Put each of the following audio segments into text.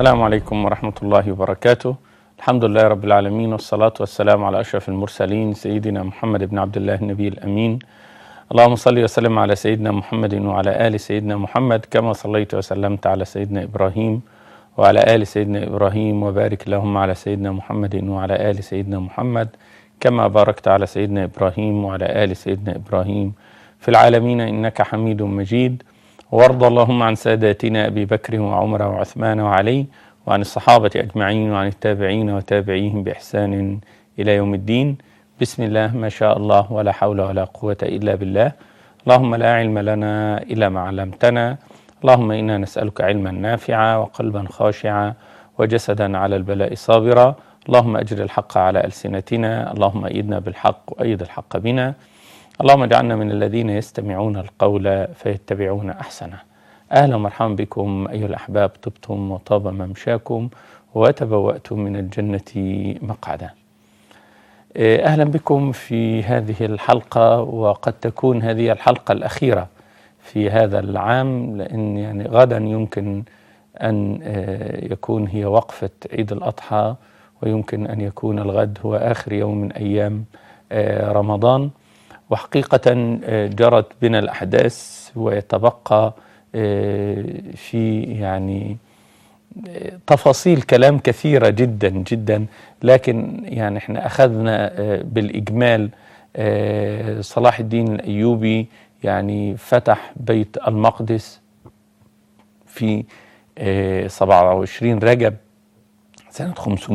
السلام عليكم ورحمة الله وبركاته الحمد لله رب العالمين والصلاة والسلام على أشرف المرسلين سيدنا محمد بن عبد الله النبي الأمين اللهم صل وسلم على سيدنا محمد وعلى آل سيدنا محمد كما صليت وسلمت على سيدنا إبراهيم وعلى آل سيدنا إبراهيم وبارك اللهم على سيدنا محمد وعلى آل سيدنا محمد كما باركت على سيدنا إبراهيم وعلى آل سيدنا إبراهيم في العالمين إنك حميد مجيد وارض اللهم عن ساداتنا أبي بكر وعمر وعثمان وعلي وعن الصحابة أجمعين وعن التابعين وتابعيهم بإحسان إلى يوم الدين بسم الله ما شاء الله ولا حول ولا قوة إلا بالله اللهم لا علم لنا إلا ما علمتنا اللهم إنا نسألك علما نافعا وقلبا خاشعا وجسدا على البلاء صابرا اللهم أجر الحق على ألسنتنا اللهم أيدنا بالحق وأيد الحق بنا اللهم اجعلنا من الذين يستمعون القول فيتبعون أحسنه أهلا ومرحبا بكم أيها الأحباب طبتم وطاب ممشاكم وتبوأتم من الجنة مقعدا أهلا بكم في هذه الحلقة وقد تكون هذه الحلقة الأخيرة في هذا العام لأن يعني غدا يمكن أن يكون هي وقفة عيد الأضحى ويمكن أن يكون الغد هو آخر يوم من أيام رمضان وحقيقة جرت بنا الأحداث ويتبقى في يعني تفاصيل كلام كثيرة جدا جدا لكن يعني احنا أخذنا بالإجمال صلاح الدين الأيوبي يعني فتح بيت المقدس في 27 رجب سنة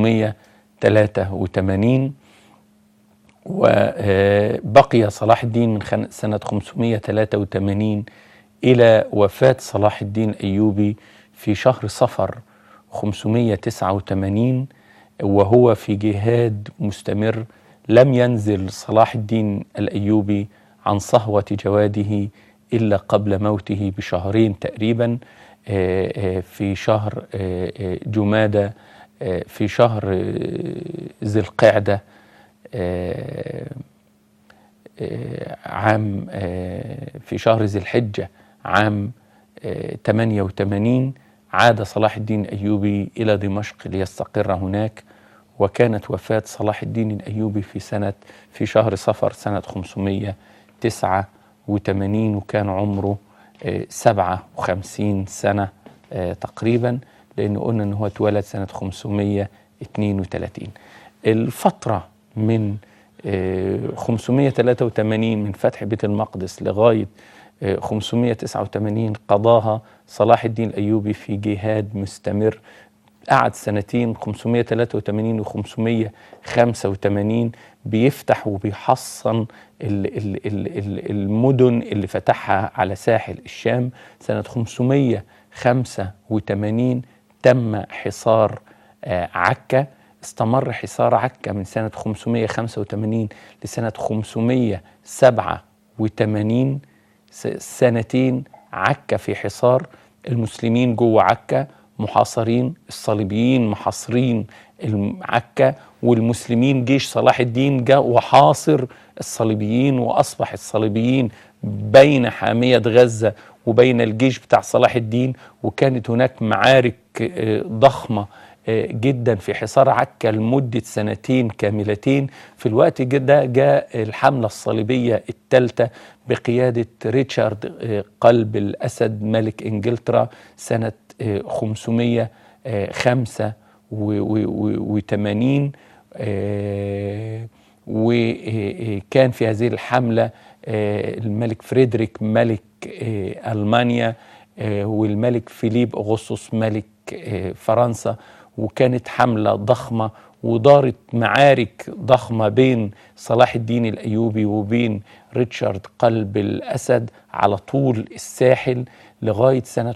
583 وبقي صلاح الدين من سنة 583 إلى وفاة صلاح الدين الأيوبي في شهر صفر 589 وهو في جهاد مستمر لم ينزل صلاح الدين الأيوبي عن صهوة جواده إلا قبل موته بشهرين تقريبا في شهر جمادة في شهر ذي القعده عام في شهر ذي الحجة عام 88 عاد صلاح الدين الأيوبي إلى دمشق ليستقر هناك وكانت وفاة صلاح الدين الأيوبي في سنة في شهر صفر سنة 589 وكان عمره 57 سنة تقريبا لأنه قلنا أنه هو اتولد سنة 532 الفترة من 583 من فتح بيت المقدس لغاية 589 قضاها صلاح الدين الأيوبي في جهاد مستمر قعد سنتين 583 و 585 بيفتح وبيحصن المدن اللي فتحها على ساحل الشام سنة 585 تم حصار عكا استمر حصار عكا من سنة 585 لسنة 587 سنتين عكا في حصار المسلمين جوه عكا محاصرين الصليبيين محاصرين عكا والمسلمين جيش صلاح الدين جاء وحاصر الصليبيين وأصبح الصليبيين بين حامية غزة وبين الجيش بتاع صلاح الدين وكانت هناك معارك ضخمه جدا في حصار عكا لمدة سنتين كاملتين في الوقت ده جاء الحملة الصليبية الثالثة بقيادة ريتشارد قلب الأسد ملك إنجلترا سنة 585 وكان في هذه الحملة الملك فريدريك ملك ألمانيا والملك فيليب أغسطس ملك فرنسا وكانت حملة ضخمة ودارت معارك ضخمة بين صلاح الدين الأيوبي وبين ريتشارد قلب الأسد على طول الساحل لغاية سنة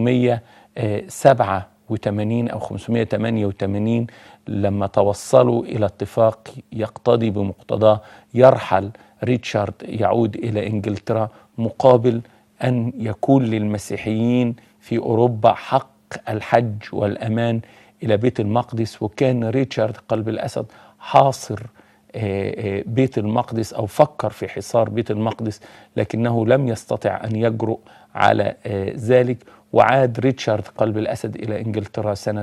587 أو 588 لما توصلوا إلى اتفاق يقتضي بمقتضاه يرحل ريتشارد يعود إلى إنجلترا مقابل أن يكون للمسيحيين في أوروبا حق الحج والأمان إلى بيت المقدس وكان ريتشارد قلب الأسد حاصر آه، بيت المقدس أو فكر في حصار بيت المقدس لكنه لم يستطع أن يجرؤ على ذلك وعاد ريتشارد قلب الأسد إلى إنجلترا سنة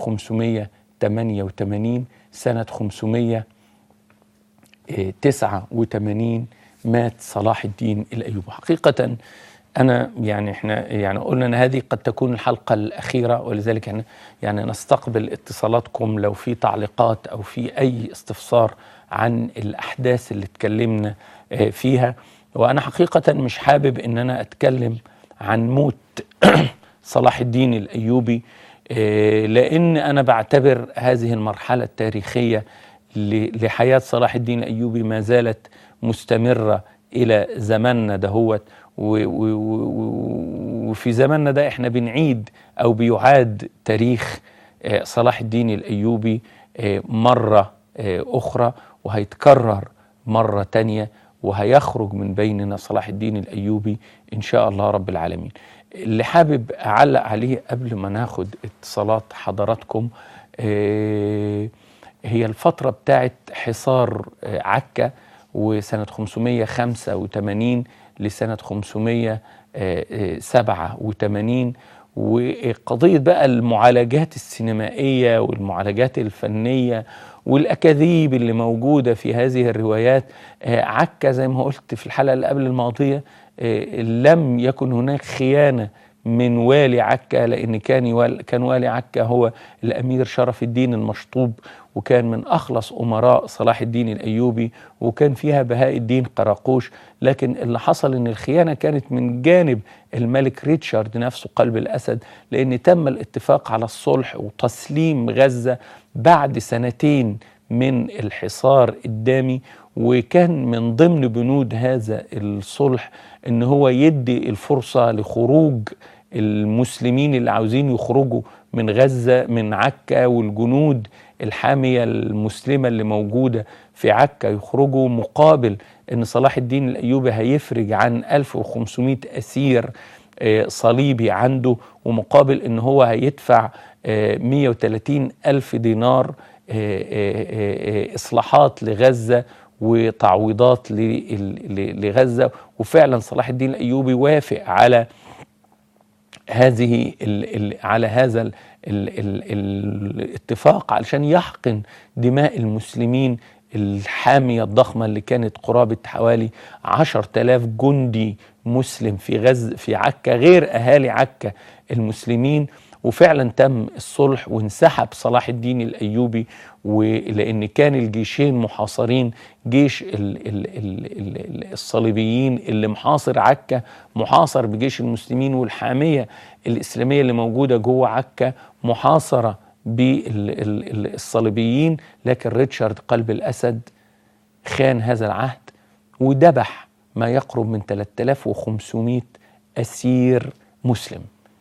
588 سنة 589 مات صلاح الدين الأيوبي حقيقة أنا يعني إحنا يعني قلنا أن هذه قد تكون الحلقة الأخيرة ولذلك يعني, يعني نستقبل اتصالاتكم لو في تعليقات أو في أي استفسار عن الأحداث اللي اتكلمنا آه، فيها وأنا حقيقة مش حابب أن أنا أتكلم عن موت صلاح الدين الأيوبي آه، لأن أنا بعتبر هذه المرحلة التاريخية لحياة صلاح الدين الأيوبي ما زالت مستمرة إلى زماننا دهوت وفي زماننا ده احنا بنعيد أو بيعاد تاريخ آه، صلاح الدين الأيوبي آه، مرة أخرى وهيتكرر مرة تانية وهيخرج من بيننا صلاح الدين الأيوبي إن شاء الله رب العالمين اللي حابب أعلق عليه قبل ما ناخد اتصالات حضراتكم آه، هي الفترة بتاعت حصار آه، عكا وسنة 585 لسنة 587 وقضية بقى المعالجات السينمائية والمعالجات الفنية والأكاذيب اللي موجودة في هذه الروايات آه، عكا زي ما قلت في الحلقة اللي قبل الماضية آه، لم يكن هناك خيانة من والي عكا لأن كان كان والي عكا هو الأمير شرف الدين المشطوب وكان من أخلص أمراء صلاح الدين الأيوبي وكان فيها بهاء الدين قراقوش لكن اللي حصل أن الخيانة كانت من جانب الملك ريتشارد نفسه قلب الأسد لأن تم الاتفاق على الصلح وتسليم غزة بعد سنتين من الحصار الدامي وكان من ضمن بنود هذا الصلح ان هو يدي الفرصه لخروج المسلمين اللي عاوزين يخرجوا من غزه من عكا والجنود الحاميه المسلمه اللي موجوده في عكا يخرجوا مقابل ان صلاح الدين الايوبي هيفرج عن 1500 اسير آه، صليبي عنده ومقابل ان هو هيدفع 130 آه، ألف دينار آه، إصلاحات لغزة وتعويضات لغزة وفعلا صلاح الدين الأيوبي وافق على هذه ال ال على هذا ال ال ال الاتفاق علشان يحقن دماء المسلمين الحامية الضخمة اللي كانت قرابة حوالي عشر تلاف جندي مسلم في غز في عكا غير أهالي عكا المسلمين وفعلا تم الصلح وانسحب صلاح الدين الايوبي ولان كان الجيشين محاصرين جيش ال ال ال الصليبيين اللي محاصر عكا محاصر بجيش المسلمين والحاميه الاسلاميه اللي موجوده جوه عكا محاصره بالصليبيين لكن ريتشارد قلب الاسد خان هذا العهد وذبح ما يقرب من 3500 اسير مسلم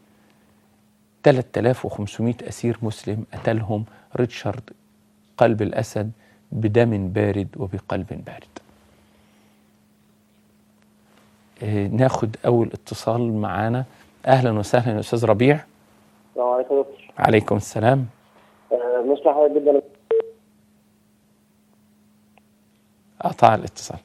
3500 أسير مسلم قتلهم ريتشارد قلب الأسد بدم بارد وبقلب بارد آه ناخد أول اتصال معانا أهلا وسهلا يا أستاذ ربيع السلام عليكم دكتور عليكم السلام آه نسمع حضرتك جدا قطع الاتصال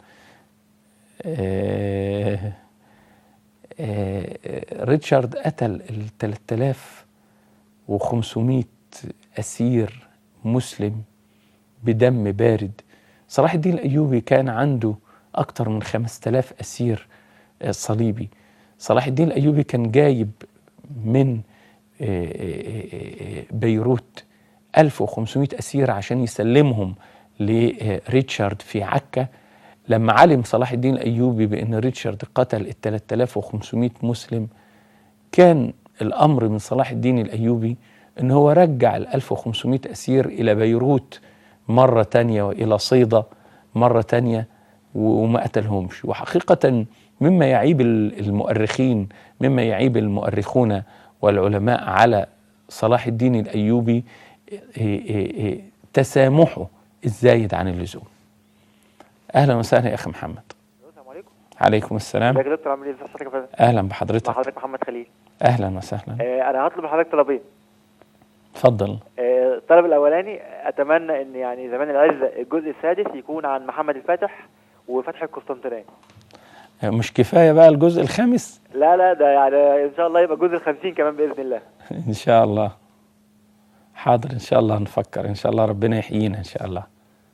آه آه ريتشارد قتل ال 3000 و500 أسير مسلم بدم بارد صلاح الدين الأيوبي كان عنده أكثر من 5000 أسير آه، صليبي صلاح الدين الأيوبي كان جايب من آه، آه، بيروت 1500 أسير عشان يسلمهم لريتشارد في عكا لما علم صلاح الدين الأيوبي بأن ريتشارد قتل ال 3500 مسلم كان الأمر من صلاح الدين الأيوبي أن هو رجع ال 1500 أسير إلى بيروت مرة تانية وإلى صيدا مرة تانية وما قتلهمش وحقيقة مما يعيب المؤرخين مما يعيب المؤرخون والعلماء على صلاح الدين الأيوبي إيه، إيه، إيه، تسامحه الزايد عن اللزوم أهلا وسهلا يا أخي محمد السلام عليكم عليكم السلام يا دكتور عامل ايه اهلا بحضرتك حضرتك محمد خليل اهلا وسهلا آه انا هطلب لحضرتك طلبين اتفضل آه، الطلب الاولاني اتمنى ان يعني زمان العزه الجزء السادس يكون عن محمد الفاتح وفتح القسطنطينيه مش كفايه بقى الجزء الخامس لا لا ده يعني ان شاء الله يبقى الجزء الخمسين كمان باذن الله ان شاء الله حاضر ان شاء الله نفكر ان شاء الله ربنا يحيينا ان شاء الله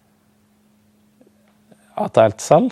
قطع اتصال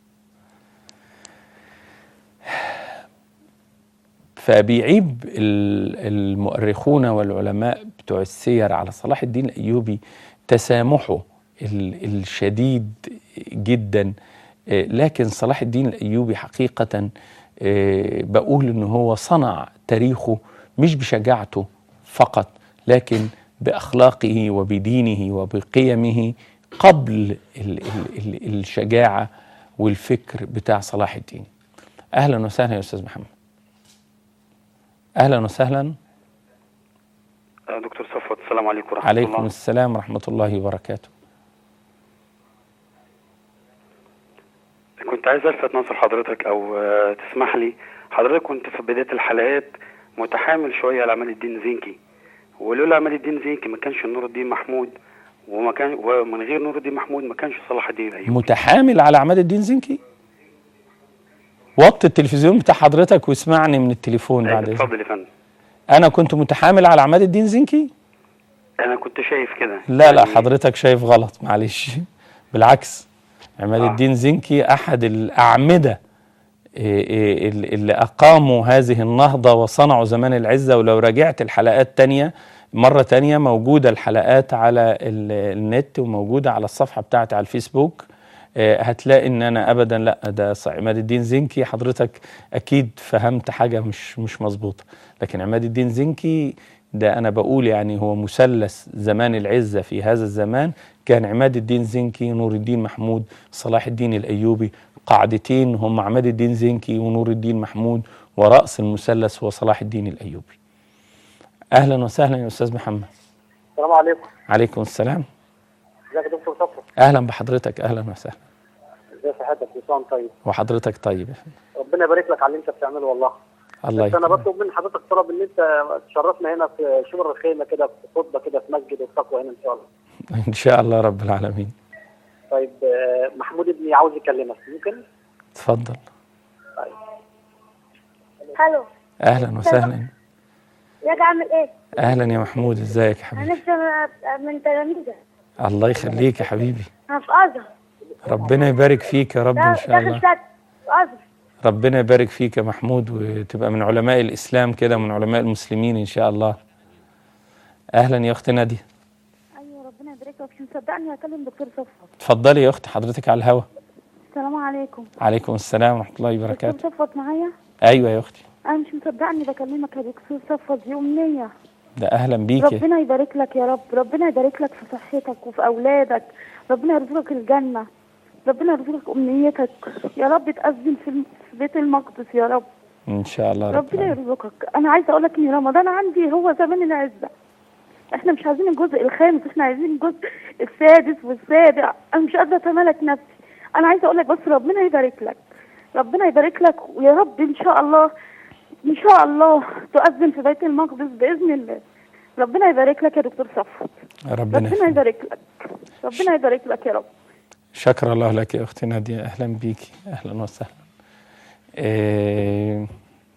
فبيعيب ال- المؤرخون والعلماء بتوع السير على صلاح الدين الايوبي تسامحه ال- الشديد جدا آه، لكن صلاح الدين الايوبي حقيقه آه، بقول ان هو صنع تاريخه مش بشجاعته فقط لكن باخلاقه وبدينه وبقيمه قبل ال ال ال الشجاعه والفكر بتاع صلاح الدين. اهلا وسهلا يا استاذ محمد. اهلا وسهلا آه، دكتور صفوت السلام عليكم ورحمة عليكم الله السلام ورحمه الله وبركاته. كنت عايز ألفت نظر حضرتك أو آه، تسمح لي حضرتك كنت في بداية الحلقات متحامل شوية على عماد الدين زنكي ولولا عماد الدين زنكي ما كانش نور الدين محمود وما كان ومن غير نور الدين محمود ما كانش صلاح الدين الأيوبي متحامل على عماد الدين زنكي؟ وطي التلفزيون بتاع حضرتك واسمعني من التليفون أيوة، بعد اذنك. اتفضل يا فندم انا كنت متحامل على عماد الدين زنكي؟ أنا كنت شايف كده لا لا يعني حضرتك شايف غلط معلش بالعكس عماد آه. الدين زنكي احد الاعمده إيه إيه اللي اللي اقاموا هذه النهضه وصنعوا زمان العزه ولو راجعت الحلقات تانية مره تانية موجوده الحلقات على ال- النت وموجوده على الصفحه بتاعتي على الفيسبوك آه، هتلاقي ان انا ابدا لا ده ص- عماد الدين زنكي حضرتك اكيد فهمت حاجه مش مش مظبوطه لكن عماد الدين زنكي ده انا بقول يعني هو مثلث زمان العزه في هذا الزمان كان عماد الدين زنكي نور الدين محمود صلاح الدين الايوبي قاعدتين هم عماد الدين زنكي ونور الدين محمود ورأس المثلث هو صلاح الدين الايوبي اهلا وسهلا يا استاذ محمد السلام عليكم عليكم السلام ازيك يا دكتور صفوت اهلا بحضرتك اهلا وسهلا ازي صحتك لسان طيب وحضرتك طيب ربنا يبارك لك على اللي انت بتعمله والله الله بس انا يكرمك بطلب من حضرتك طلب ان انت تشرفنا هنا في شبر الخيمه كده في خطبه كده في مسجد التقوى هنا ان شاء الله ان شاء الله رب العالمين طيب آه، محمود ابني عاوز يكلمك ممكن تفضل الو اهلا وسهلا ازيك عامل ايه؟ اهلا يا محمود ازيك يا انا حبيبي لسه م- من تلاميذك الله يخليك يا حبيبي انا في ازهر ربنا يبارك فيك يا رب ان شاء داخل الله سد في ازهر ربنا يبارك فيك يا محمود وتبقى من علماء الاسلام كده من علماء المسلمين ان شاء الله اهلا يا اختي ناديه ايوه ربنا يبارك لك مش مصدقني هكلم دكتور صفوت اتفضلي يا اختي حضرتك على الهوا السلام عليكم عليكم السلام ورحمه الله دكتور وبركاته صفوت معايا ايوه يا اختي انا مش مصدقني بكلمك يا دكتور صفوت دي امنيه ده اهلا بيكي ربنا يبارك لك يا رب ربنا يبارك لك في صحتك وفي اولادك ربنا يرزقك الجنه ربنا يرزقك امنيتك يا رب تأذن في الم- في بيت المقدس يا رب ان شاء الله رب ربنا العالمين. يرزقك انا عايزه اقول لك ان رمضان عندي هو زمان العزه احنا مش عايزين الجزء الخامس احنا عايزين الجزء السادس والسابع انا مش قادره اتمالك نفسي انا عايزه اقول لك بس ربنا يبارك لك ربنا يبارك لك ويا رب ان شاء الله ان شاء الله تؤذن في بيت المقدس باذن الله ربنا يبارك لك يا دكتور صفوت ربنا ربنا يخليك. يبارك لك ربنا يبارك لك يا رب شكر الله لك يا اختي ناديه اهلا بيكي اهلا وسهلا إيه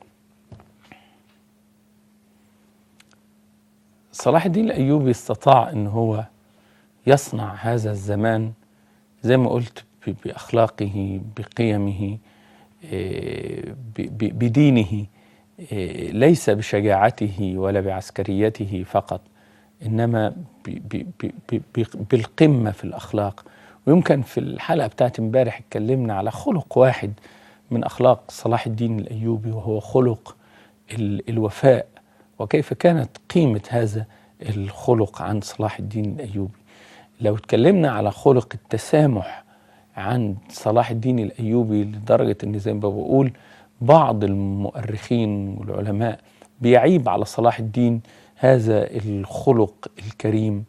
صلاح الدين الايوبي استطاع ان هو يصنع هذا الزمان زي ما قلت ب- باخلاقه بقيمه إيه، ب- ب- بدينه إيه، ليس بشجاعته ولا بعسكريته فقط انما ب- ب- ب- ب- ب- بالقمه في الاخلاق ويمكن في الحلقه بتاعت امبارح اتكلمنا على خلق واحد من اخلاق صلاح الدين الايوبي وهو خلق ال- الوفاء وكيف كانت قيمه هذا الخلق عند صلاح الدين الايوبي لو اتكلمنا على خلق التسامح عند صلاح الدين الايوبي لدرجه ان زي ما بقول بعض المؤرخين والعلماء بيعيب على صلاح الدين هذا الخلق الكريم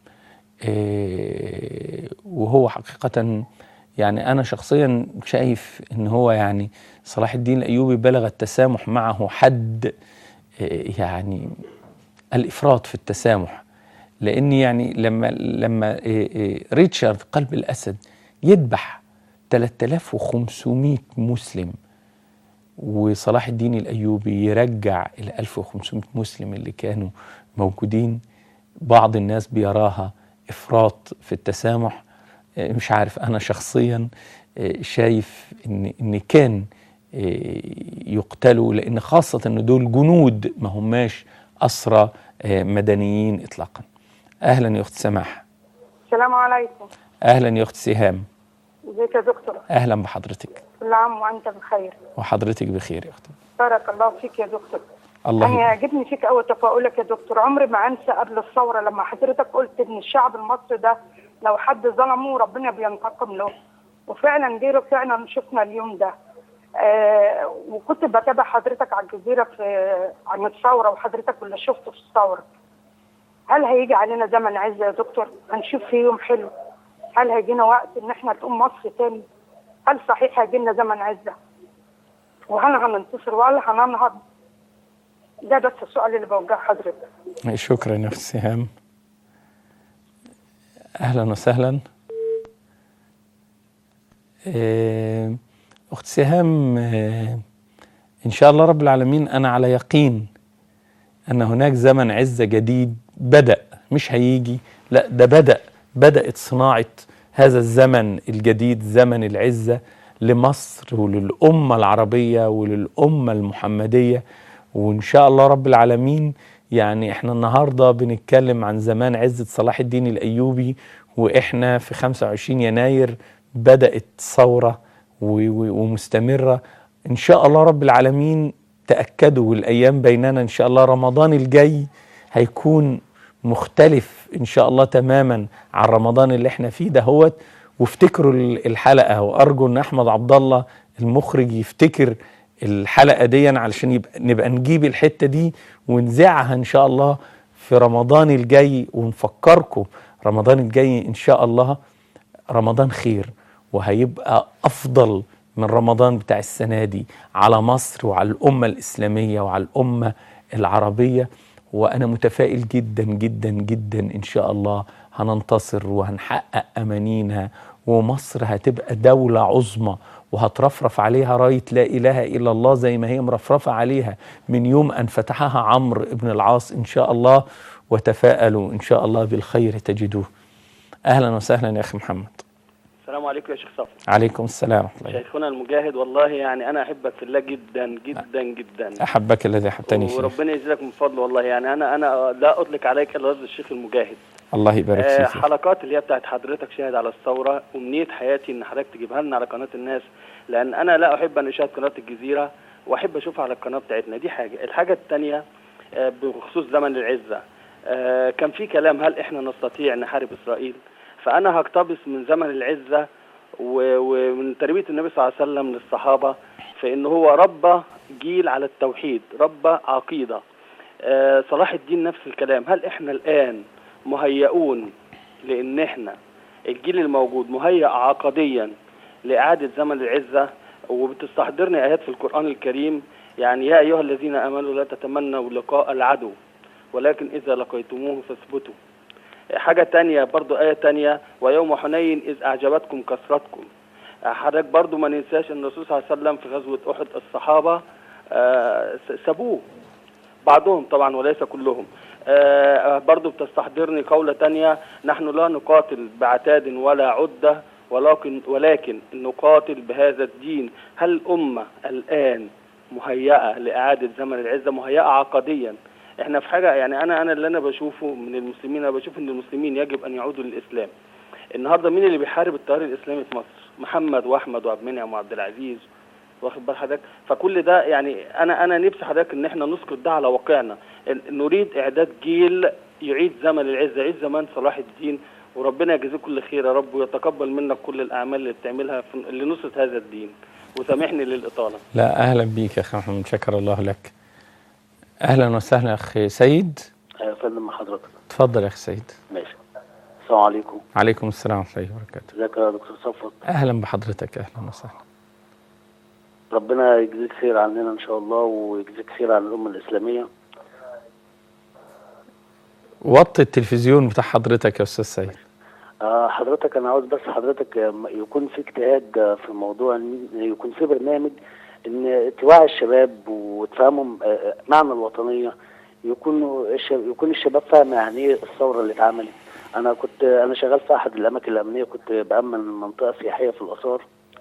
آه، وهو حقيقه يعني انا شخصيا شايف ان هو يعني صلاح الدين الايوبي بلغ التسامح معه حد آه، يعني الافراط في التسامح لان يعني لما لما إيه إيه ريتشارد قلب الاسد يذبح 3500 مسلم وصلاح الدين الايوبي يرجع ال 1500 مسلم اللي كانوا موجودين بعض الناس بيراها افراط في التسامح آه، مش عارف انا شخصيا آه، شايف ان ان كان آه، يقتلوا لان خاصه ان دول جنود ما هماش اسرى آه، مدنيين اطلاقا اهلا يا اخت سماح السلام عليكم اهلا يا اخت سهام ازيك يا دكتور اهلا بحضرتك كل عام وانت بخير وحضرتك بخير يا اختي بارك الله فيك يا دكتور الله انا يبارك. يعجبني فيك قوي تفاؤلك يا دكتور عمري ما انسى قبل الثوره لما حضرتك قلت ان الشعب المصري ده لو حد ظلمه ربنا بينتقم له وفعلا جه فعلا شفنا اليوم ده آه وكنت بتابع حضرتك على الجزيره في عن الثوره وحضرتك اللي شفته في الثوره هل هيجي علينا زمن عز يا دكتور هنشوف فيه يوم حلو هل هيجينا وقت ان احنا تقوم مصر تاني هل صحيح هيجينا زمن عزه وهل هننتصر ولا هننهض ده بس السؤال اللي بوجهه حضرتك شكرا يا اخت سهام اهلا وسهلا آه، اخت سهام آه، ان شاء الله رب العالمين انا على يقين ان هناك زمن عزه جديد بدا مش هيجي لا ده بدا بدات صناعه هذا الزمن الجديد زمن العزه لمصر وللامه العربيه وللامه المحمديه وان شاء الله رب العالمين يعني احنا النهارده بنتكلم عن زمان عزه صلاح الدين الايوبي واحنا في 25 يناير بدات ثوره و- و- ومستمره ان شاء الله رب العالمين تاكدوا والايام بيننا ان شاء الله رمضان الجاي هيكون مختلف ان شاء الله تماما عن رمضان اللي احنا فيه دهوت وافتكروا ال- الحلقه وارجو ان احمد عبد الله المخرج يفتكر الحلقه دي علشان يبقى نبقى نجيب الحته دي ونذاعها ان شاء الله في رمضان الجاي ونفكركم رمضان الجاي ان شاء الله رمضان خير وهيبقى افضل من رمضان بتاع السنه دي على مصر وعلى الامه الاسلاميه وعلى الامه العربيه وانا متفائل جدا جدا جدا ان شاء الله هننتصر وهنحقق امانينا ومصر هتبقى دوله عظمى وهترفرف عليها رايه لا اله الا الله زي ما هي مرفرفه عليها من يوم ان فتحها عمرو بن العاص ان شاء الله وتفاءلوا ان شاء الله بالخير تجدوه اهلا وسهلا يا اخي محمد السلام عليكم يا شيخ صفر عليكم السلام ورحمه الله شيخنا المجاهد والله يعني انا احبك في الله جدا جدا جدا احبك الذي احبتني فيه وربنا يزيدك من فضله والله يعني انا انا لا اطلق عليك الا لفظ الشيخ المجاهد الله يبارك آه فيك حلقات اللي هي بتاعت حضرتك شاهد على الثوره ومنيه حياتي ان حضرتك تجيبها لنا على قناه الناس لان انا لا احب ان اشاهد قناه الجزيره واحب اشوفها على القناه بتاعتنا دي حاجه الحاجه الثانيه آه بخصوص زمن العزه آه كان في كلام هل احنا نستطيع نحارب اسرائيل فانا هقتبس من زمن العزه و- ومن تربيه النبي صلى الله عليه وسلم للصحابه فان هو ربى جيل على التوحيد ربى عقيده آه صلاح الدين نفس الكلام هل احنا الان مهيئون لان احنا الجيل الموجود مهيئ عقديا لاعاده زمن العزه وبتستحضرني ايات في القران الكريم يعني يا ايها الذين امنوا لا تتمنوا لقاء العدو ولكن اذا لقيتموه فاثبتوا حاجة تانية برضو آية تانية ويوم حنين إذ أعجبتكم كثرتكم حضرتك برضو ما ننساش أن الرسول صلى الله عليه وسلم في غزوة أحد الصحابة آه، س- سابوه بعضهم طبعا وليس كلهم آه، برضو بتستحضرني قولة تانية نحن لا نقاتل بعتاد ولا عدة ولكن ولكن نقاتل بهذا الدين هل الأمة الآن مهيئة لإعادة زمن العزة مهيئة عقديا احنا في حاجة يعني أنا أنا اللي أنا بشوفه من المسلمين أنا بشوف إن المسلمين يجب أن يعودوا للإسلام النهارده مين اللي بيحارب التيار الإسلامي في مصر؟ محمد وأحمد وعبد المنعم وعبد العزيز واخد بال حضرتك فكل ده يعني انا انا نفسي حضرتك ان احنا نسقط ده على واقعنا إن- نريد اعداد جيل يعيد زمن العزه يعيد زمان صلاح الدين وربنا يجزيه كل خير يا رب ويتقبل منك كل الاعمال اللي بتعملها في- لنصره هذا الدين وسامحني للاطاله لا اهلا بيك يا اخي محمد شكر الله لك اهلا وسهلا يا اخي سيد يا فندم مع حضرتك تفضل يا اخي سيد ماشي السلام عليكم عليكم السلام ورحمه الله وبركاته ازيك يا دكتور صفوت اهلا بحضرتك اهلا وسهلا ربنا يجزيك خير عننا ان شاء الله ويجزيك خير عن الامه الاسلاميه وطي التلفزيون بتاع حضرتك يا استاذ سيد آه حضرتك انا عاوز بس حضرتك آه، يكون في اجتهاد آه، في موضوع ان يكون في برنامج ان توعي الشباب وتفهمهم آه، آه، معنى الوطنيه يكونوا الشباب يكون الشباب فاهم يعني ايه الثوره اللي اتعملت انا كنت انا شغال في احد الاماكن الامنيه كنت بامن منطقه سياحيه في الاثار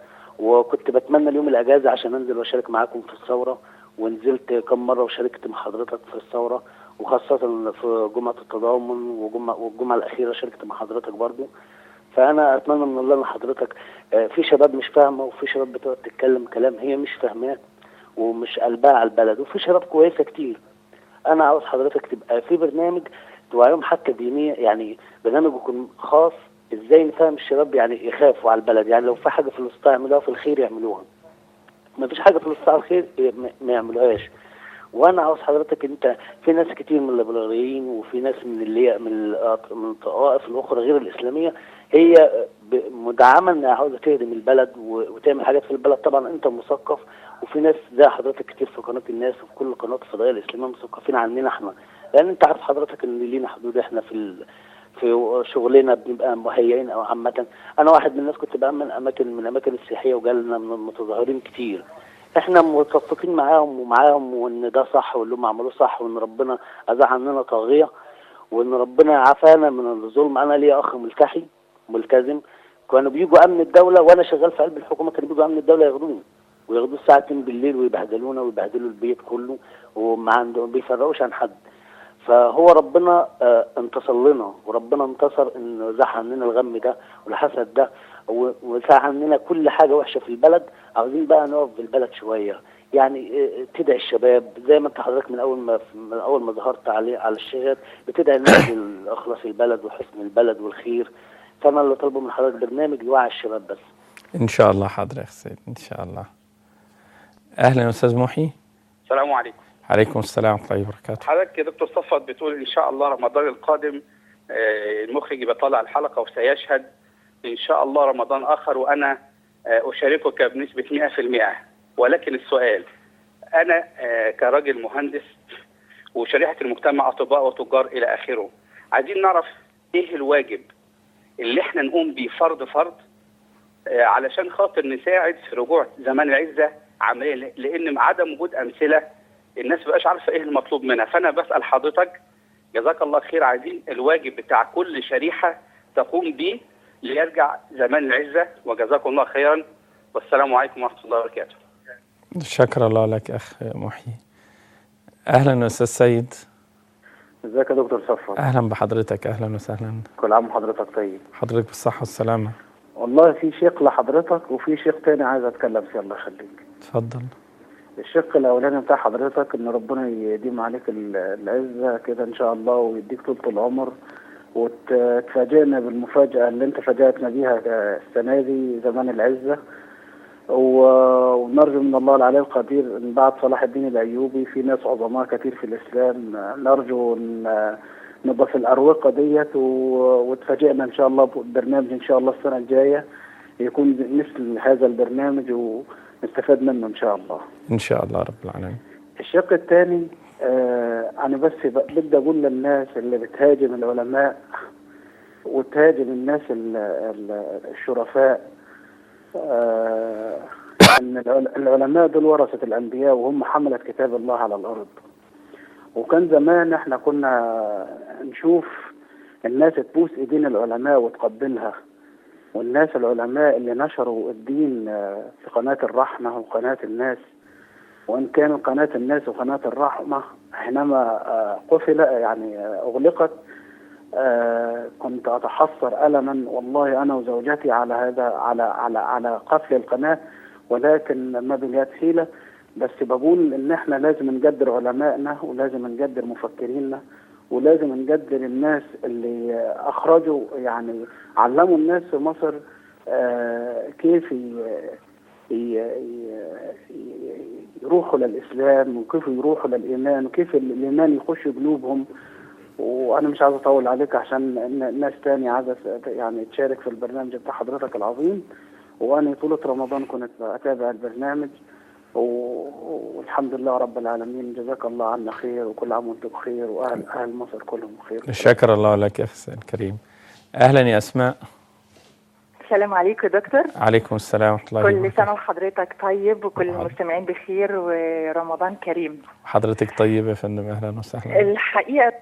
وكنت بتمنى اليوم الاجازه عشان انزل واشارك معاكم في الثوره ونزلت كم مره وشاركت مع حضرتك في الثوره وخاصه في جمعه التضامن وجمعه والجمعه الاخيره شاركت مع حضرتك برضو فانا اتمنى من الله ان حضرتك آه، في شباب مش فاهمه وفي شباب بتقعد تتكلم كلام هي مش فاهماه ومش قلبها على البلد وفي شباب كويسه كتير انا عاوز حضرتك تبقى في برنامج توعيهم حتى دينيا يعني برنامج يكون خاص ازاي نفهم الشباب يعني يخافوا على البلد يعني لو في حاجه في الاستطاعه يعملوها في الخير يعملوها ما فيش حاجه في الاستطاعه الخير ما- ما يعملوهاش وانا عاوز حضرتك انت في ناس كتير من الليبراليين وفي ناس من اللي هي من الأط- من الطوائف الاخرى غير الاسلاميه هي ب- مدعمه انها عاوزه تهدم البلد و- وتعمل حاجات في البلد طبعا انت مثقف وفي ناس زي حضرتك كتير في قناه الناس وفي كل قناه الفضائيه الاسلاميه مثقفين عننا احنا لان انت عارف حضرتك ان لينا حدود احنا في ال... في شغلنا بنبقى مهيئين او عامه انا واحد من الناس كنت بامن اماكن من الاماكن السياحيه وجالنا من المتظاهرين كتير احنا متفقين معاهم ومعاهم وان ده صح واللي هم عملوه صح وان ربنا ازاح عننا طاغيه وان ربنا عافانا من الظلم انا ليا اخ ملتحي ملتزم كانوا بيجوا امن الدوله وانا شغال في قلب الحكومه كانوا بيجوا امن الدوله ياخدوني وياخدوه الساعه 2 بالليل ويبهدلونا ويبهدلوا البيت كله وما عندهم بيفرقوش عن حد فهو ربنا آه، انتصر لنا وربنا انتصر انه زح عننا الغم ده والحسد ده و- وزح عننا كل حاجه وحشه في البلد عاوزين بقى نقف في البلد شويه يعني آه، تدعي الشباب زي ما انت حضرتك من اول ما من اول ما ظهرت عليه على الشاشات بتدعي الناس بالاخلاص البلد وحسن البلد والخير فانا اللي طالبه من حضرتك برنامج يوعي الشباب بس ان شاء الله حاضر يا أخ سيد ان شاء الله اهلا يا استاذ محي السلام عليكم عليكم السلام ورحمه الله وبركاته حضرتك يا دكتور صفوت بتقول ان شاء الله رمضان القادم آه، المخرج يبقى طالع الحلقه وسيشهد ان شاء الله رمضان اخر وانا آه، اشاركك بنسبه 100% ولكن السؤال انا آه، كراجل مهندس وشريحه المجتمع اطباء وتجار الى اخره عايزين نعرف ايه الواجب اللي احنا نقوم بيه فرد فرد آه، علشان خاطر نساعد في رجوع زمان العزه عمليا لان عدم وجود امثله الناس مبقاش عارفه ايه المطلوب منها فانا بسال حضرتك جزاك الله خير عايزين الواجب بتاع كل شريحه تقوم بيه ليرجع زمان العزه وجزاكم الله خيرا والسلام عليكم ورحمه الله وبركاته شكر الله لك اخ محي اهلا يا استاذ سيد ازيك يا دكتور صفوت اهلا بحضرتك اهلا وسهلا كل عام وحضرتك طيب حضرتك بالصحه والسلامه والله في شق لحضرتك وفي شق تاني عايز اتكلم فيه الله يخليك اتفضل الشق الاولاني بتاع حضرتك ان ربنا يديم عليك ال- العزه كده ان شاء الله ويديك طول العمر وتفاجئنا بالمفاجاه اللي انت فاجأتنا بيها السنه دي زمان العزه و- ونرجو من الله العلي القدير ان بعد صلاح الدين الايوبي في ناس عظماء كتير في الاسلام نرجو ان نبقى في الاروقه ديت و- وتفاجئنا ان شاء الله برنامج ان شاء الله السنه الجايه يكون مثل هذا البرنامج ونستفاد منه ان شاء الله. ان شاء الله رب العالمين الشق الثاني آه انا بس ب- بدي اقول للناس اللي بتهاجم العلماء وتهاجم الناس ال- ال- الشرفاء آه ان العل- العلماء دول ورثة الانبياء وهم حملة كتاب الله على الارض وكان زمان احنا كنا نشوف الناس تبوس ايدين العلماء وتقبلها والناس العلماء اللي نشروا الدين آه، في قناة الرحمة وقناة الناس وإن كان قناة الناس وقناة الرحمة حينما آه، قفل يعني آه، أغلقت آه، كنت أتحسر ألما والله أنا وزوجتي على هذا على على على قفل القناة ولكن ما باليد حيلة بس بقول إن إحنا لازم نقدر علمائنا ولازم نقدر مفكريننا ولازم نقدر الناس اللي آه، أخرجوا يعني علموا الناس في مصر آه، كيف ي- ي- ي- يروحوا للإسلام وكيف يروحوا للإيمان وكيف الإيمان يخش قلوبهم وأنا مش عايز أطول عليك عشان ن- ناس تاني عايزة يعني تشارك في البرنامج بتاع حضرتك العظيم وأنا طولة رمضان كنت أتابع البرنامج و- والحمد لله رب العالمين جزاك الله عنا خير وكل عام وانتم بخير واهل اهل مصر كلهم بخير شكر الله لك يا أخي الكريم أهلا يا أسماء السلام عليكم يا دكتور عليكم السلام ورحمة الله كل وبركاته سنة وحضرتك طيب وكل المستمعين بخير ورمضان كريم حضرتك طيب يا فندم أهلا وسهلا الحقيقة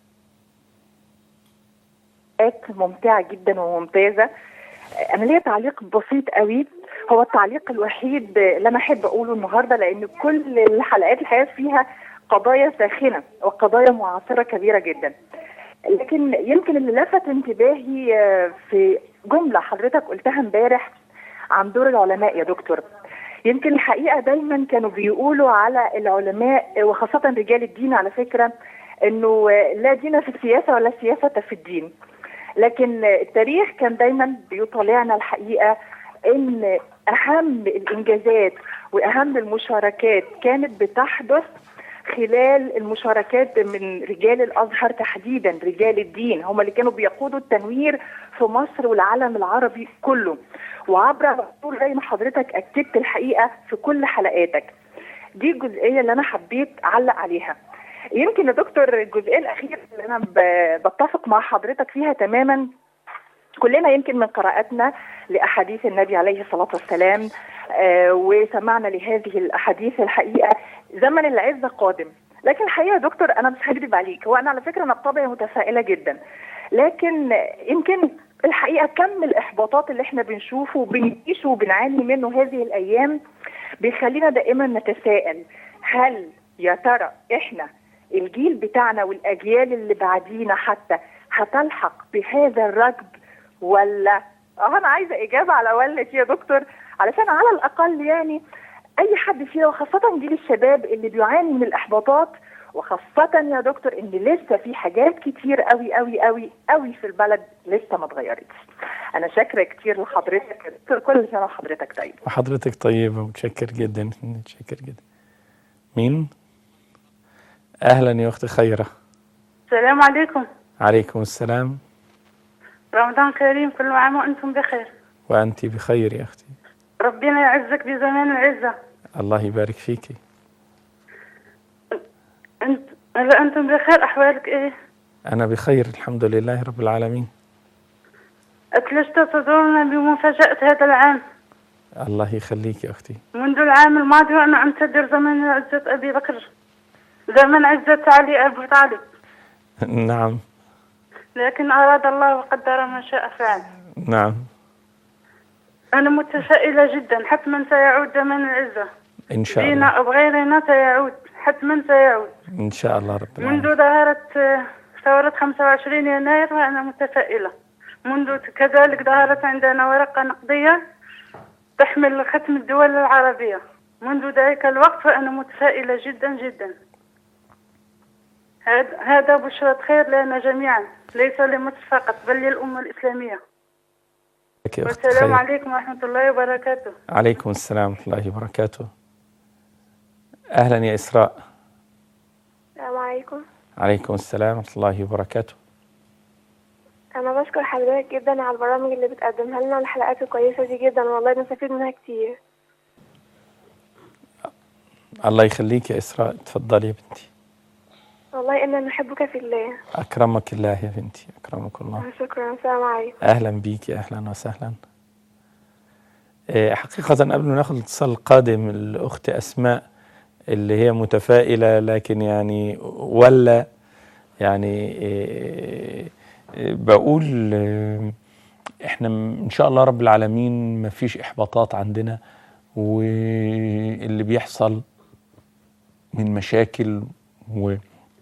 ممتعة جدا وممتازة أنا ليا تعليق بسيط قوي هو التعليق الوحيد اللي أنا أحب أقوله النهاردة لأن كل الحلقات الحقيقة فيها قضايا ساخنة وقضايا معاصرة كبيرة جدا لكن يمكن اللي لفت انتباهي آه، في جملة حضرتك قلتها امبارح عن دور العلماء يا دكتور يمكن الحقيقة دايما كانوا بيقولوا على العلماء وخاصة رجال الدين على فكرة انه لا دين في السياسة ولا سياسة في الدين لكن التاريخ كان دايما بيطالعنا الحقيقة ان اهم الانجازات واهم المشاركات كانت بتحدث خلال المشاركات من رجال الازهر تحديدا رجال الدين هم اللي كانوا بيقودوا التنوير في مصر والعالم العربي كله وعبر العصور زي ما حضرتك اكدت الحقيقه في كل حلقاتك دي الجزئيه اللي انا حبيت اعلق عليها يمكن يا دكتور الجزئيه الاخيره اللي انا ب- بتفق مع حضرتك فيها تماما كلنا يمكن من قراءتنا لاحاديث النبي عليه الصلاه والسلام آه، وسمعنا لهذه الاحاديث الحقيقه زمن العزه قادم لكن الحقيقه يا دكتور انا مش هكذب عليك هو انا على فكره انا بطبعي متفائله جدا لكن يمكن الحقيقه كم الاحباطات اللي احنا بنشوفه وبنعيشه وبنعاني منه هذه الايام بيخلينا دائما نتساءل هل يا ترى احنا الجيل بتاعنا والاجيال اللي بعدينا حتى هتلحق بهذا الركب ولا اه انا عايزه اجابه على ولا يا دكتور علشان على الاقل يعني اي حد فينا وخاصه جيل الشباب اللي بيعاني من الاحباطات وخاصة يا دكتور ان لسه في حاجات كتير قوي قوي قوي قوي في البلد لسه ما اتغيرتش. انا شاكرة كتير لحضرتك يا دكتور كل سنة وحضرتك طيب. وحضرتك طيبة ومتشكر جدا متشكر جدا مين؟ أهلا يا أختي خيرة السلام عليكم عليكم السلام رمضان كريم كل عام وانتم بخير وأنت بخير يا أختي ربنا يعزك بزمان العزة الله يبارك فيكي انت هلا انتم بخير احوالك ايه أنا بخير الحمد لله رب العالمين اتلشت صدورنا بمفاجأة هذا العام الله يخليك يا أختي منذ العام الماضي وانا انتظر زمن عزة ابي بكر زمن عزة علي ابو طالب نعم لكن اراد الله وقدر ما شاء فعل نعم انا متفائلة جدا حتما سيعود زمن العزة إن شاء الله فينا او غيرنا سيعود حتما سيعود إن شاء الله رب العالمين منذ ظهرت آه، ثورة 25 يناير وأنا متفائلة منذ كذلك ظهرت عندنا ورقة نقدية تحمل ختم الدول العربية منذ ذلك الوقت وأنا متفائلة جدا جدا هذا- هذا بشرة خير لنا جميعا ليس لمصر فقط بل للأمة الإسلامية لك يا أختي والسلام خير عليكم ورحمة الله وبركاته عليكم السلام ورحمة الله وبركاته أهلا يا إسراء السلام عليكم عليكم السلام ورحمة الله وبركاته أنا بشكر حضرتك جدا على البرامج اللي بتقدمها لنا الحلقات الكويسة دي جدا والله بنستفيد منها كتير الله يخليك يا إسراء تفضلي يا بنتي والله إنا نحبك في الله أكرمك الله يا بنتي أكرمك الله شكرا السلام عليكم أهلا بيك أهلا وسهلا آه، حقيقة قبل ما ناخذ الاتصال القادم الأخت أسماء اللي هي متفائلة لكن يعني ولا يعني آه، آه، بقول آه، احنا م- ان شاء الله رب العالمين ما فيش احباطات عندنا واللي بيحصل من مشاكل و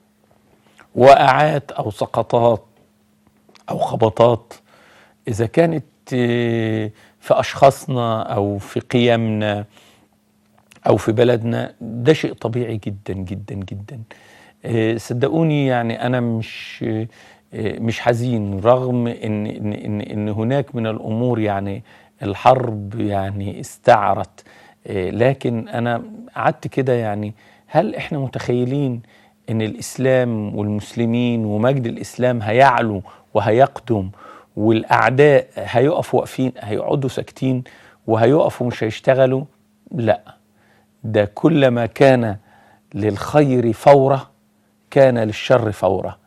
وقعات او سقطات او خبطات اذا كانت آه، في اشخاصنا او في قيمنا او في بلدنا ده شيء طبيعي جدا جدا جدا آه، صدقوني يعني انا مش آه، مش حزين رغم ان ان ان, إن هناك من الامور يعني الحرب يعني استعرت آه، لكن انا قعدت كده يعني هل احنا متخيلين ان الاسلام والمسلمين ومجد الاسلام هيعلو وهيقدم والاعداء هيقفوا واقفين هيقعدوا ساكتين وهيقفوا مش هيشتغلوا لا ده كلما كان للخير فورة كان للشر فورة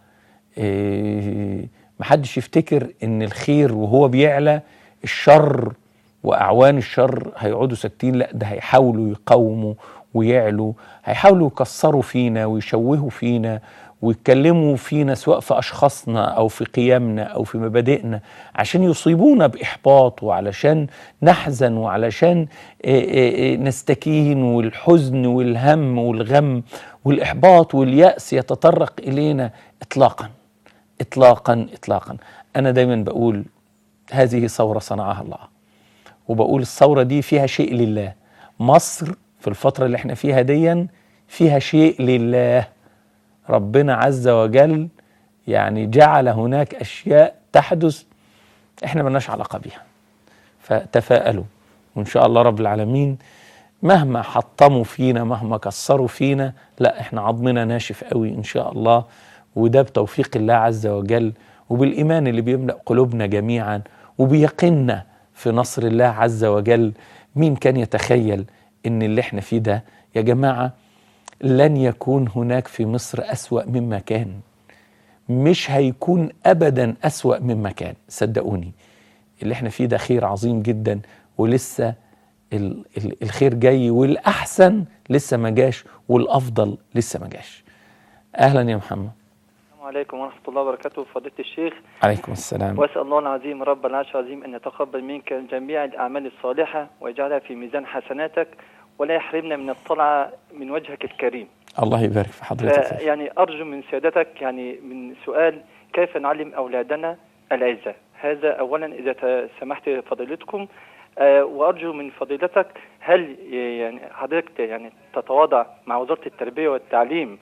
إيه محدش يفتكر ان الخير وهو بيعلى الشر واعوان الشر هيقعدوا ساكتين لا ده هيحاولوا يقاوموا ويعلوا هيحاولوا يكسروا فينا ويشوهوا فينا ويتكلموا فينا سواء في اشخاصنا او في قيمنا او في مبادئنا عشان يصيبونا باحباط وعلشان نحزن وعلشان إيه إيه إيه نستكين والحزن والهم والغم والاحباط والياس يتطرق الينا اطلاقا اطلاقا اطلاقا انا دايما بقول هذه ثوره صنعها الله وبقول الثوره دي فيها شيء لله مصر في الفتره اللي احنا فيها ديا فيها شيء لله ربنا عز وجل يعني جعل هناك اشياء تحدث احنا ملناش علاقه بيها فتفاءلوا وان شاء الله رب العالمين مهما حطموا فينا مهما كسروا فينا لا احنا عظمنا ناشف قوي ان شاء الله وده بتوفيق الله عز وجل وبالايمان اللي بيملا قلوبنا جميعا وبيقيننا في نصر الله عز وجل مين كان يتخيل ان اللي احنا فيه ده يا جماعه لن يكون هناك في مصر اسوا مما كان مش هيكون ابدا اسوا مما كان صدقوني اللي احنا فيه ده خير عظيم جدا ولسه ال- ال- الخير جاي والاحسن لسه ما جاش والافضل لسه ما جاش اهلا يا محمد السلام عليكم ورحمة الله وبركاته فضيلة الشيخ عليكم السلام وأسأل الله العظيم رب العرش العظيم أن يتقبل منك جميع الأعمال الصالحة ويجعلها في ميزان حسناتك ولا يحرمنا من الطلعة من وجهك الكريم الله يبارك في حضرتك ف- يعني أرجو من سيادتك يعني من سؤال كيف نعلم أولادنا العزة هذا أولا إذا ت- سمحت فضيلتكم آه، وأرجو من فضيلتك هل يعني حضرتك يعني تتواضع مع وزارة التربية والتعليم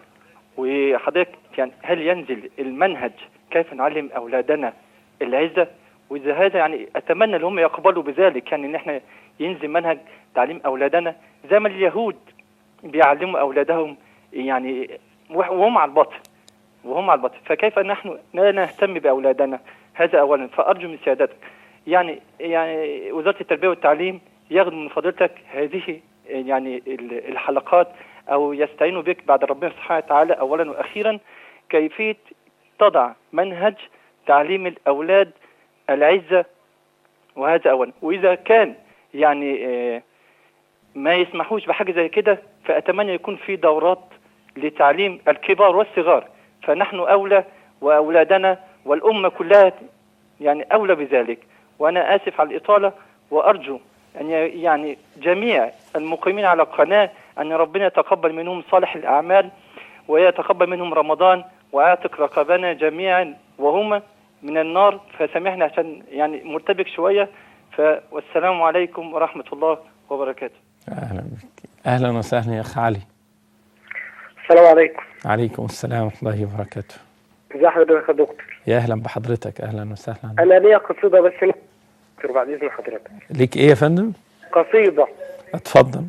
وحضرتك يعني هل ينزل المنهج كيف نعلم أولادنا العزة وإذا هذا يعني أتمنى ان هم يقبلوا بذلك يعني إن إحنا ينزل منهج تعليم أولادنا زي ما اليهود بيعلموا أولادهم يعني وح- وهم على الباطل وهم على الباطل فكيف نحن لا نهتم بأولادنا هذا أولا فأرجو من سيادتك يعني يعني وزارة التربية والتعليم ياخدوا من فضيلتك هذه يعني ال- الحلقات أو يستعينوا بك بعد ربنا سبحانه وتعالى أولا وأخيرا كيفية تضع منهج تعليم الأولاد العزة وهذا أولا وإذا كان يعني آه، ما يسمحوش بحاجة زي كده فأتمنى يكون في دورات لتعليم الكبار والصغار فنحن أولى وأولادنا والأمة كلها يعني أولى بذلك وأنا آسف على الإطالة وأرجو أن ي- يعني جميع المقيمين على القناة أن ربنا يتقبل منهم صالح الأعمال ويتقبل منهم رمضان ويعتق رقبنا جميعا وهما من النار فسامحنا عشان يعني مرتبك شوية ف والسلام عليكم ورحمة الله وبركاته اهلا بك اهلا وسهلا يا اخ علي السلام عليكم عليكم السلام ورحمه الله وبركاته ازي حضرتك يا دكتور يا اهلا بحضرتك اهلا وسهلا انا ليا قصيده بس دكتور بعد اذن حضرتك ليك ايه يا فندم قصيده اتفضل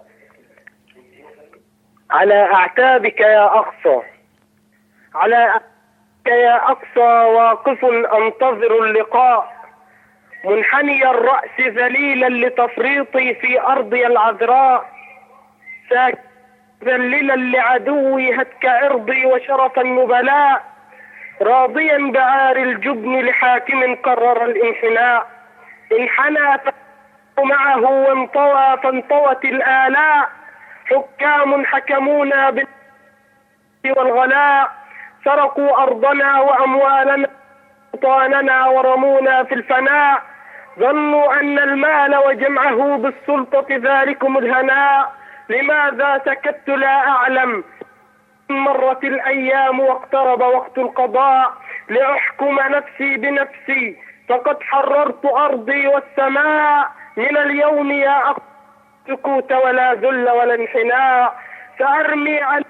على اعتابك يا اقصى على اعتابك يا اقصى واقف انتظر اللقاء منحني الراس ذليلا لتفريطي في ارضي العذراء ساك ذللا لعدوي هتك عرضي وشرف النبلاء راضيا بعار الجبن لحاكم قرر الانحناء انحنى معه وانطوى فانطوت الآلاء حكام حكمونا بال والغلاء سرقوا أرضنا وأموالنا وطاننا ورمونا في الفناء ظنوا أن المال وجمعه بالسلطة ذلكم الهناء لماذا سكت لا أعلم مرت الأيام واقترب وقت القضاء لأحكم نفسي بنفسي فقد حررت أرضي والسماء من اليوم يا أخ سكوت ولا ذل ولا انحناء سأرمي عن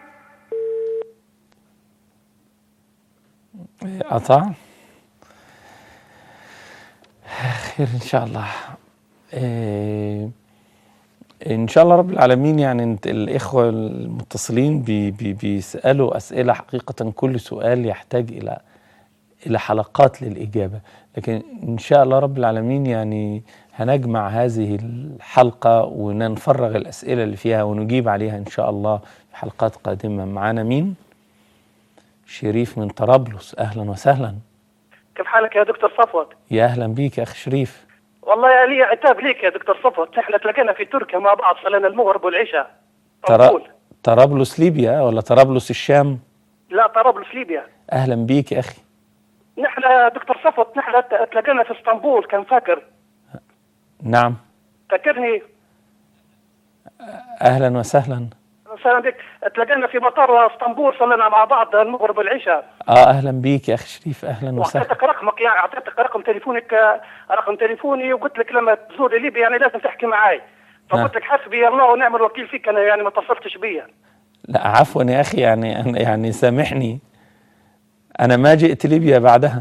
قطع خير ان شاء الله إيه ان شاء الله رب العالمين يعني انت الاخوه المتصلين بي بي بيسالوا اسئله حقيقه كل سؤال يحتاج الى إلى حلقات للإجابة لكن إن شاء الله رب العالمين يعني هنجمع هذه الحلقة ونفرغ الأسئلة اللي فيها ونجيب عليها إن شاء الله في حلقات قادمة معانا مين؟ شريف من طرابلس أهلا وسهلا كيف حالك يا دكتور صفوت؟ يا أهلا بيك يا أخي شريف والله يا لي عتاب ليك يا دكتور صفوت احنا تلاقينا في تركيا مع بعض صلينا المغرب والعشاء ترى طرابلس ليبيا ولا طرابلس الشام؟ لا طرابلس ليبيا أهلا بيك يا أخي نحن يا دكتور صفوت نحن تلاقينا في اسطنبول كان فاكر نعم فاكرني أهلا وسهلا السلام عليك تلاقينا في مطار اسطنبول صلينا مع بعض المغرب والعشاء اه اهلا بيك يا اخي شريف اهلا وسهلا واعطيتك رقمك يعني اعطيتك رقم تليفونك آه، رقم تليفوني وقلت لك لما تزور ليبيا يعني لازم تحكي معي فقلت لك حسبي الله ونعم الوكيل فيك انا يعني ما اتصلتش بيا لا عفوا يا اخي يعني أنا يعني سامحني انا ما جئت ليبيا بعدها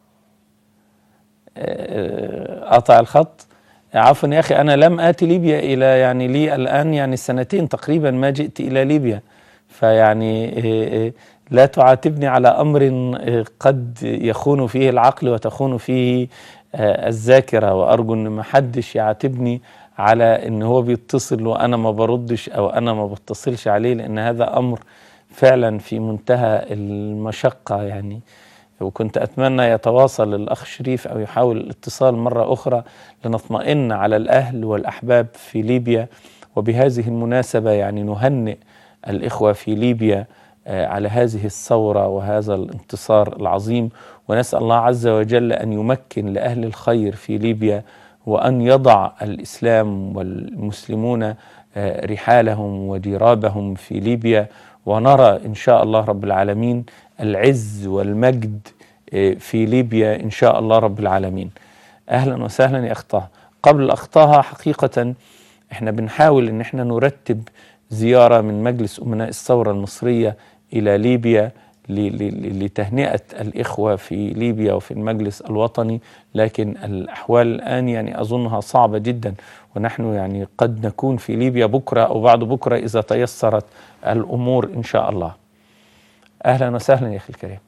آه، قطع الخط عفوا يا اخي انا لم اتي ليبيا الى يعني لي الان يعني سنتين تقريبا ما جئت الى ليبيا فيعني آه، آه، لا تعاتبني على امر آه، قد يخون فيه العقل وتخون فيه آه، الذاكره وارجو ان ما حدش يعاتبني على ان هو بيتصل وانا ما بردش او انا ما بتصلش عليه لان هذا امر فعلا في منتهى المشقه يعني وكنت اتمنى يتواصل الاخ شريف او يحاول الاتصال مره اخرى لنطمئن على الاهل والاحباب في ليبيا وبهذه المناسبه يعني نهنئ الاخوه في ليبيا آه، على هذه الثوره وهذا الانتصار العظيم ونسال الله عز وجل ان يمكن لاهل الخير في ليبيا وان يضع الاسلام والمسلمون آه، رحالهم وجرابهم في ليبيا ونرى ان شاء الله رب العالمين العز والمجد آه، في ليبيا ان شاء الله رب العالمين. اهلا وسهلا يا اخطاها. قبل اخطاها حقيقه احنا بنحاول ان احنا نرتب زياره من مجلس امناء الثوره المصريه الى ليبيا ل- ل- لتهنئه الاخوه في ليبيا وفي المجلس الوطني لكن الاحوال الان يعني اظنها صعبه جدا ونحن يعني قد نكون في ليبيا بكره او بعد بكره اذا تيسرت الامور ان شاء الله. اهلا وسهلا يا اخي الكريم.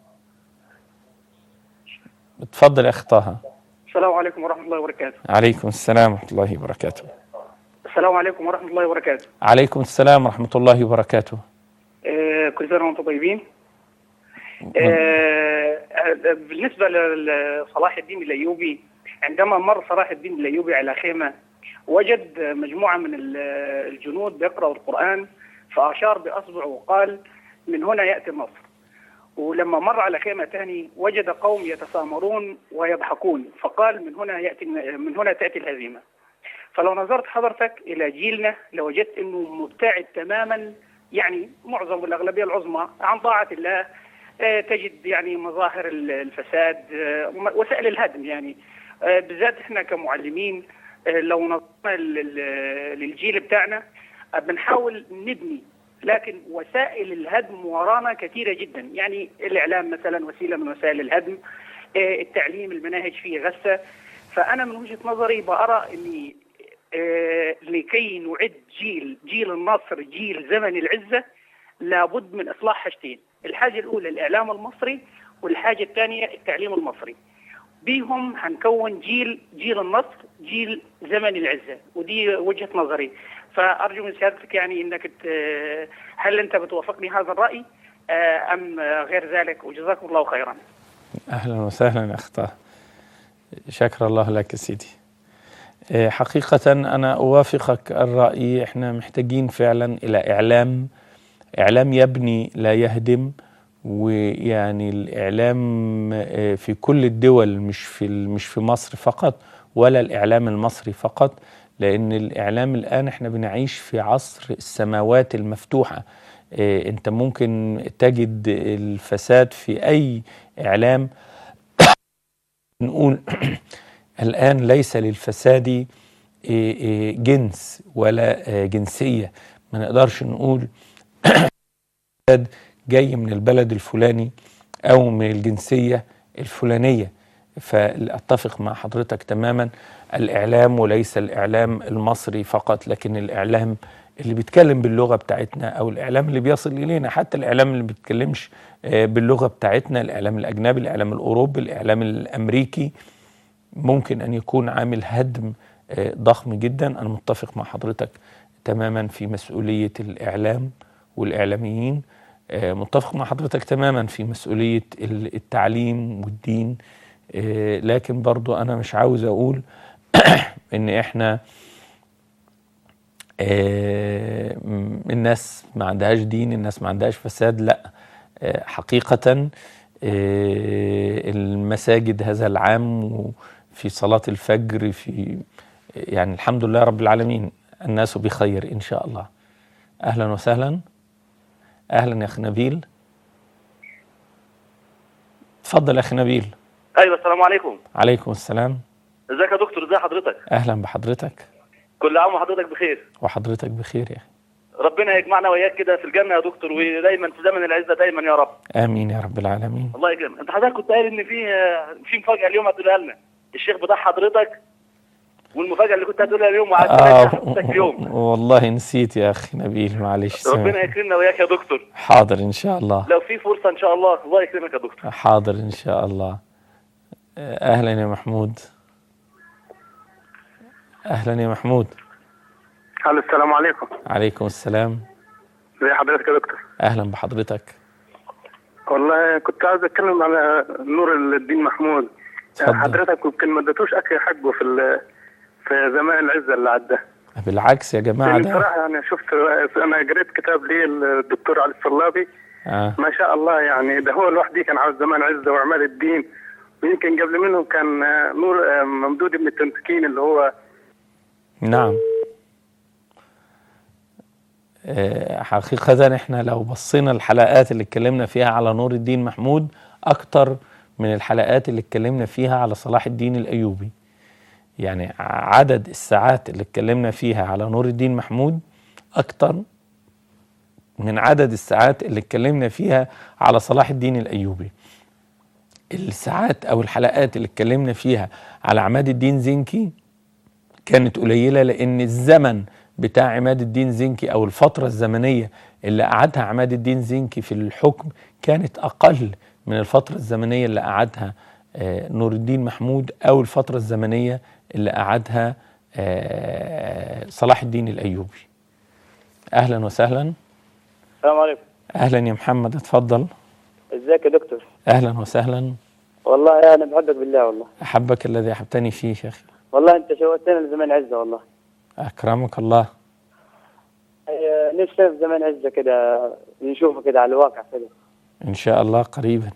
اتفضل يا اخ طه. السلام عليكم ورحمه الله وبركاته عليكم السلام ورحمه الله وبركاته. السلام عليكم ورحمه الله وبركاته عليكم السلام ورحمه الله وبركاته. آه، كل سنه وانتم طيبين آه، آه، بالنسبه لصلاح الدين الايوبي عندما مر صلاح الدين الايوبي على خيمه وجد مجموعه من ال- الجنود بيقرأوا القران فاشار باصبعه وقال من هنا ياتي النصر ولما مر على خيمه ثاني وجد قوم يتسامرون ويضحكون فقال من هنا ياتي من هنا تاتي الهزيمه فلو نظرت حضرتك الى جيلنا لوجدت انه مبتعد تماما يعني معظم الاغلبيه العظمى عن طاعه الله آه، تجد يعني مظاهر ال- الفساد آه، م- وسائل الهدم يعني آه، بالذات احنا كمعلمين آه، لو نظرنا لل- للجيل بتاعنا آه، بنحاول نبني لكن وسائل الهدم ورانا كثيره جدا يعني الاعلام مثلا وسيله من وسائل الهدم آه، التعليم المناهج فيه غسه فانا من وجهه نظري بارى اني آه، لكي نعد جيل جيل النصر جيل زمن العزه لابد من اصلاح حاجتين الحاجه الاولى الاعلام المصري والحاجه الثانيه التعليم المصري بيهم هنكون جيل جيل النصر جيل زمن العزه ودي وجهه نظري فارجو من سيادتك يعني انك ت- هل انت بتوافقني هذا الراي آه، ام آه، غير ذلك وجزاكم الله خيرا اهلا وسهلا يا اخ طه. شكر الله لك يا سيدي. آه، حقيقة أنا أوافقك الرأي إحنا محتاجين فعلا إلى إعلام إعلام يبني لا يهدم ويعني الإعلام آه، في كل الدول مش في ال- مش في مصر فقط ولا الإعلام المصري فقط لأن الإعلام الآن إحنا بنعيش في عصر السماوات المفتوحة آه، أنت ممكن تجد الفساد في أي إعلام نقول الآن ليس للفساد إيه، إيه، جنس ولا آه، جنسية ما نقدرش نقول الفساد جاي من البلد الفلاني أو من الجنسية الفلانية فأتفق مع حضرتك تماما الإعلام وليس الإعلام المصري فقط لكن الإعلام اللي بيتكلم باللغه بتاعتنا او الاعلام اللي بيصل الينا حتى الاعلام اللي ما بيتكلمش آه، باللغه بتاعتنا الاعلام الاجنبي الاعلام الاوروبي الاعلام الامريكي ممكن ان يكون عامل هدم آه، ضخم جدا انا متفق مع حضرتك تماما في مسؤوليه الاعلام والاعلاميين آه، متفق مع حضرتك تماما في مسؤوليه ال- التعليم والدين آه، لكن برضو انا مش عاوز اقول ان احنا آه، م- الناس ما عندهاش دين الناس ما عندهاش فساد لا آه، حقيقة آه، المساجد هذا العام في صلاة الفجر في يعني الحمد لله رب العالمين الناس بخير إن شاء الله أهلا وسهلا أهلا يا أخي نبيل تفضل يا أخي نبيل ايوه السلام عليكم عليكم السلام ازيك يا دكتور ازي حضرتك أهلا بحضرتك كل عام وحضرتك بخير وحضرتك بخير يا أخي ربنا يجمعنا وياك كده في الجنه يا دكتور ودايما في زمن العزه دايما يا رب آمين يا رب العالمين الله يكرمك انت حضرتك كنت قايل ان في في مفاجاه اليوم هتقولها لنا الشيخ بتاع حضرتك والمفاجاه اللي كنت هتقولها اليوم وعدتها آه حضرتك اليوم والله نسيت يا أخي نبيل معلش ربنا سامحني. يكرمنا وياك يا دكتور حاضر إن شاء الله لو في فرصه ان شاء الله الله يكرمك يا دكتور حاضر إن شاء الله أهلا يا محمود أهلا يا محمود الو السلام عليكم عليكم السلام ازي حضرتك يا دكتور أهلا بحضرتك والله كنت عايز اتكلم على نور الدين محمود اتفضل. حضرتك يمكن ما اديتوش اكل حقه في ال- في زمان العزه اللي عدى بالعكس يا جماعة يعني ده بصراحه يعني شفت انا قريت كتاب ليه الدكتور علي الصلابي آه. ما شاء الله يعني ده هو لوحده كان عاوز زمان عزه واعمال الدين ويمكن قبل منهم كان آه، نور آه، ممدود بن التنتكين اللي هو نعم آه، حقيقة احنا لو بصينا الحلقات اللي اتكلمنا فيها على نور الدين محمود أكتر من الحلقات اللي اتكلمنا فيها على صلاح الدين الأيوبي يعني عدد الساعات اللي اتكلمنا فيها على نور الدين محمود أكتر من عدد الساعات اللي اتكلمنا فيها على صلاح الدين الأيوبي الساعات أو الحلقات اللي اتكلمنا فيها على عماد الدين زنكي كانت قليلة لأن الزمن بتاع عماد الدين زنكي أو الفترة الزمنية اللي قعدها عماد الدين زنكي في الحكم كانت أقل من الفترة الزمنية اللي قعدها آه، نور الدين محمود أو الفترة الزمنية اللي قعدها آه، صلاح الدين الأيوبي أهلا وسهلا السلام عليكم أهلا يا محمد اتفضل ازيك يا دكتور أهلا وسهلا والله انا بحبك بالله والله أحبك الذي أحبتني فيه يا أخي والله انت شوقتنا لزمان عزه والله أكرمك الله آه، نفسنا في زمان عزه كده نشوفه كده على الواقع كده إن شاء الله قريبا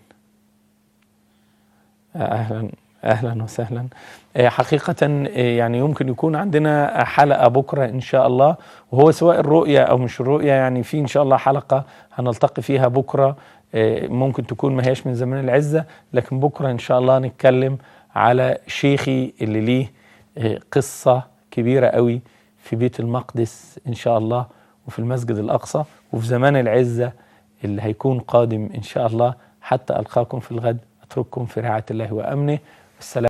أهلا أهلا وسهلا آه، حقيقة آه، يعني يمكن يكون عندنا حلقة بكرة إن شاء الله وهو سواء الرؤية أو مش الرؤية يعني في إن شاء الله حلقة هنلتقي فيها بكرة آه، ممكن تكون ما هياش من زمان العزة لكن بكرة إن شاء الله نتكلم على شيخي اللي ليه آه، قصة كبيرة قوي في بيت المقدس إن شاء الله وفي المسجد الأقصى وفي زمان العزة اللي هيكون قادم إن شاء الله حتى ألقاكم في الغد أترككم في رعاية الله وأمنه والسلام